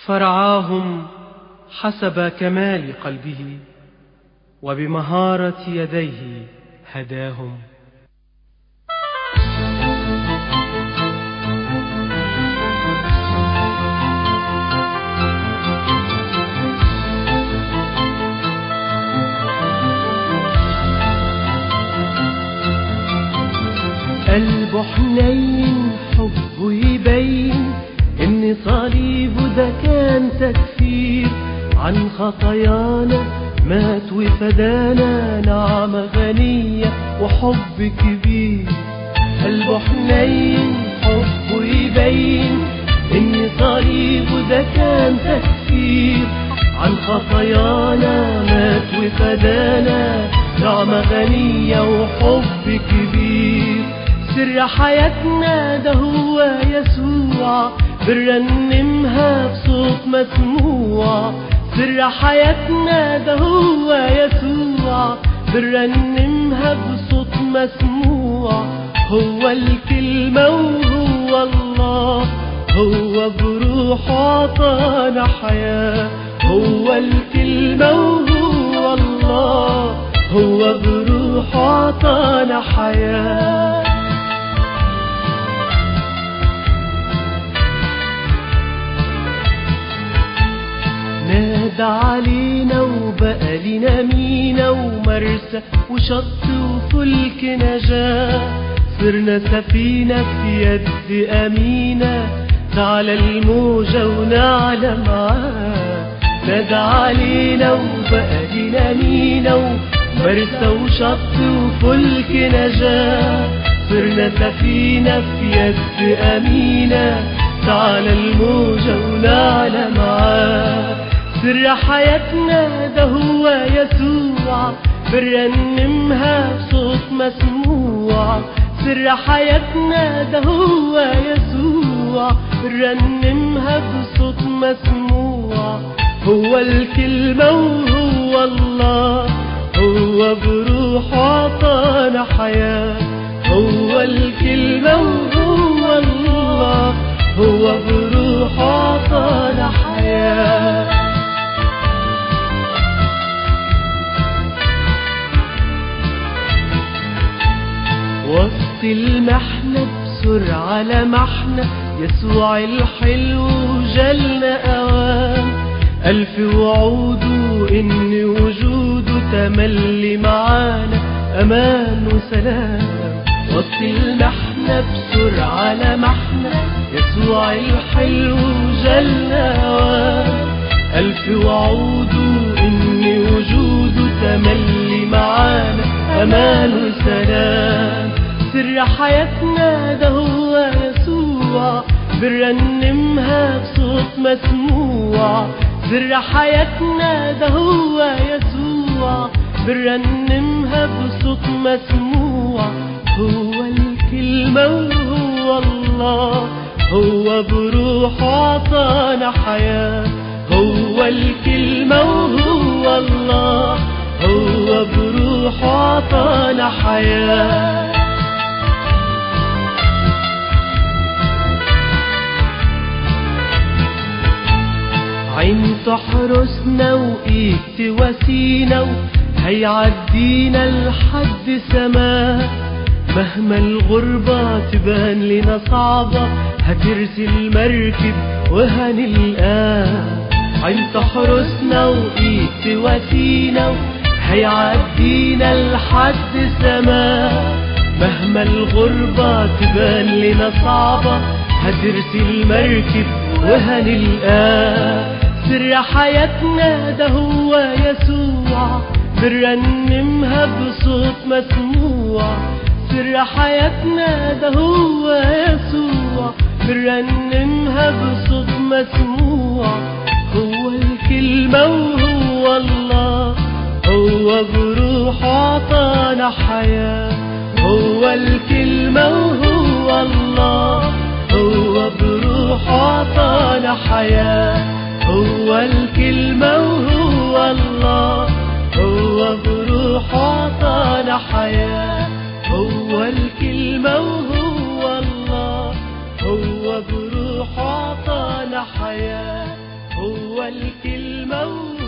فرعاهم حسب كمال قلبه وبمهارة يديه هداهم قلبه حنين حبه يبين ان صليبه ده كان تكفير عن خطايانا مات وفدانا نعمة غنية وحب كبير قلبه حنين حبه يبين ان صليبه ده كان تكفير عن خطايانا مات وفدانا نعمة غنية وحب كبير سر حياتنا ده هو يسوع بنرنمها بصوت مسموع سر حياتنا ده هو يسوع بنرنمها بصوت مسموع هو الكلمة وهو الله هو بروحه عطانا حياة هو الكلمة وهو الله هو بروحه عطانا حياه نادى علينا وبقى لنا مينا ومرسى وشط وفلك نجاة صرنا سفينة في يد أمينة تعالى الموجة ونعلى معاه نادى علينا وبقى لنا مينا ومرسى وشط وفلك نجاة صرنا سفينة في يد أمينة تعالى الموجة ونعلى معاه سر حياتنا ده هو يسوع بنرنمها بصوت مسموع سر حياتنا ده هو يسوع بنرنمها بصوت مسموع هو الكلمة وهو الله هو بروحه عطانا حياة هو الكلمة وهو الله هو بروحه عطانا حياه وسط المحنة بسرعة لمحنا يسوع الحلو جالنا أوام ألف وعود إن وجوده تملي معانا أمان وسلام وسط المحنة بسرعة لمحنا يسوع الحلو جالنا أوام ألف وعود إن وجوده تملي معانا أمان وسلام سر حياتنا ده هو يسوع بنرنمها بصوت مسموع سر حياتنا ده هو يسوع بنرنمها بصوت مسموع هو الكلمة وهو الله هو بروحه عطانا حياة هو الكلمة وهو الله هو بروحه عطانا حياه عين تحرسنا وإيد تواسينا هيعدينا لحد سماء مهما الغربة تبان لنا صعبة هترسل مركب وهنلقاه عين تحرسنا وإيد تواسينا هيعدينا لحد سماء مهما الغربة تبان لنا صعبة هترسل مركب وهنلقاه سر حياتنا ده هو يسوع بنرنمها بصوت مسموع سر حياتنا ده هو يسوع بنرنمها بصوت مسموع هو الكلمة وهو الله هو بروحه عطانا حياة هو الكلمة وهو الله هو بروحه عطانا حياة هو الكلمة وهو الله هو بروحه عطانا حياة هو الكلمة وهو الله هو بروحه عطانا حياة هو الكلمة